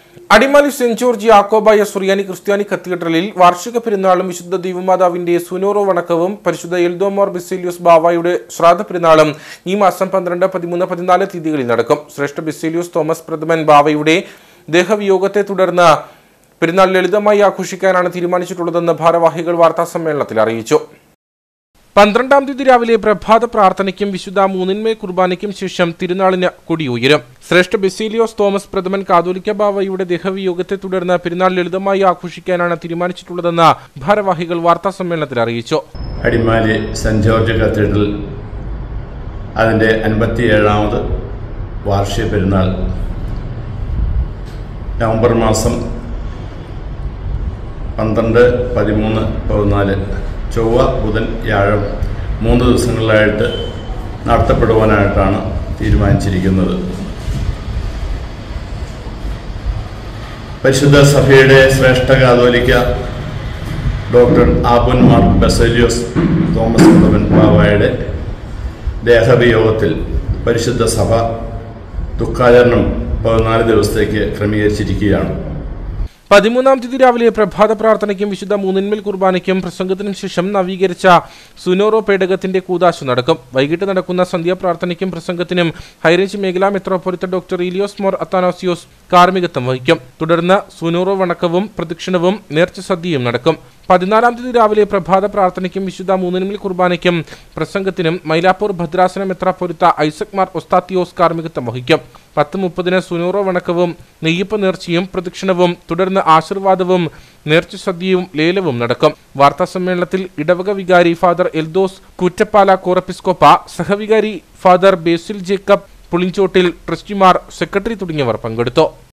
Adimali saint George യാക്കോബായ സുറിയാനി ക്രിസ്ത്യാനി കത്തീഡ്രലിൽ വാർഷിക പെരുന്നാളും വിശുദ്ധ ദൈവമാതാവിന്റെ സുനോറോ വണക്കവും പരിശുദ്ധ എൽദോമോർ ബിസേലിയോസ് ബാവായുടെ ശ്രാദ്ധ പെരുന്നാളും ഈ മാസം പന്ത്രണ്ട് പതിമൂന്ന് പതിനാല് തീയതികളിൽ നടക്കും ശ്രേഷ്ഠ ബിസേലിയോസ് തോമസ് പ്രഥമൻ ബാവയുടെ ദേഹവിയോഗത്തെ തുടർന്ന് പെരുന്നാൾ ലളിതമായി ആഘോഷിക്കാനാണ് തീരുമാനിച്ചിട്ടുള്ളതെന്ന് ഭാരവാഹികൾ വാർത്താ സമ്മേളനത്തിൽ അറിയിച്ചു പന്ത്രണ്ടാം തീയതി രാവിലെ പ്രഭാത പ്രാർത്ഥനയ്ക്കും വിശുദ്ധ മൂന്നിന്മേ കുർബാനയ്ക്കും ശേഷം തിരുനാളിന് കൊടിയുയരും ശ്രേഷ്ഠ ബെസീലിയോസ് തോമസ് പ്രഥമൻ കാതോലിക്ക ബാവയുടെ ദേഹവിയോഗത്തെ തുടർന്ന് പെരുന്നാൾ ലളിതമായി ആഘോഷിക്കാനാണ് തീരുമാനിച്ചിട്ടുള്ളതെന്ന് ഭാരവാഹികൾ വാർത്താ സമ്മേളനത്തിൽ അറിയിച്ചു അടിമാലി സെൻറ് ജോർജ് കത്തീഡ്രൽ അതിൻ്റെ അൻപത്തിയേഴാമത് വാർഷിക പെരുന്നാൾ നവംബർ മാസം പന്ത്രണ്ട് പതിമൂന്ന് പതിനാല് ചൊവ്വ ബുധൻ വ്യാഴം മൂന്ന് ദിവസങ്ങളിലായിട്ട് നടത്തപ്പെടുവാനായിട്ടാണ് തീരുമാനിച്ചിരിക്കുന്നത് പരിശുദ്ധ സഭയുടെ ശ്രേഷ്ഠ കാതോലിക്ക ഡോക്ടർ ആബുൻ മാർ ബസേലിയോസ് തോമസ് ഉള്ളവൻ ബാബായുടെ ദേഹവിയോഗത്തിൽ പരിശുദ്ധ സഭ ദുഃഖാചരണം പതിനാല് ദിവസത്തേക്ക് ക്രമീകരിച്ചിരിക്കുകയാണ് പതിമൂന്നാം തീയതി രാവിലെ പ്രഭാത പ്രാർത്ഥനയ്ക്കും വിശുദ്ധ മൂന്നിന്മേൽ കുർബാനയ്ക്കും പ്രസംഗത്തിനും ശേഷം നവീകരിച്ച സുനോറോ പേടകത്തിന്റെ കൂതാശ നടക്കും വൈകിട്ട് നടക്കുന്ന സന്ധ്യാപ്രാർത്ഥനയ്ക്കും പ്രസംഗത്തിനും ഹൈറേഞ്ച് മേഖലാ മെത്രോപൊലിത്ത ഡോക്ടർ ഇലിയോസ് മോർ അത്താനോസിയോസ് കാർമ്മികത്വം വഹിക്കും തുടർന്ന് സുനോറോ വണക്കവും പ്രദക്ഷിണവും നേർച്ച സദ്യയും നടക്കും പതിനാലാം തീയതി രാവിലെ പ്രഭാത പ്രാർത്ഥനയ്ക്കും വിശുദ്ധ മൂന്നിന്മേൽ കുർബാനയ്ക്കും പ്രസംഗത്തിനും മൈലാപ്പൂർ ഭദ്രാസന മെത്രാപൊലിത്ത ഐസക് മാർ ഒസ്താത്തിയോസ് കാർമ്മികത്വം വഹിക്കും പത്ത് മുപ്പതിന് സുനൂറോ വണക്കവും നെയ്യപ്പ് നേർച്ചയും പ്രദക്ഷിണവും തുടർന്ന് ആശീർവാദവും നേർച്ച സദ്യയും ലേലവും നടക്കും വാർത്താ സമ്മേളനത്തിൽ ഇടവക വികാരി ഫാദർ എൽദോസ് കുറ്റപ്പാല കോറപ്പിസ്കോപ്പ സഹവികാരി ഫാദർ ബേസിൽ ജേക്കബ് പുളിഞ്ചോട്ടിൽ ട്രസ്റ്റിമാർ സെക്രട്ടറി തുടങ്ങിയവർ പങ്കെടുത്തു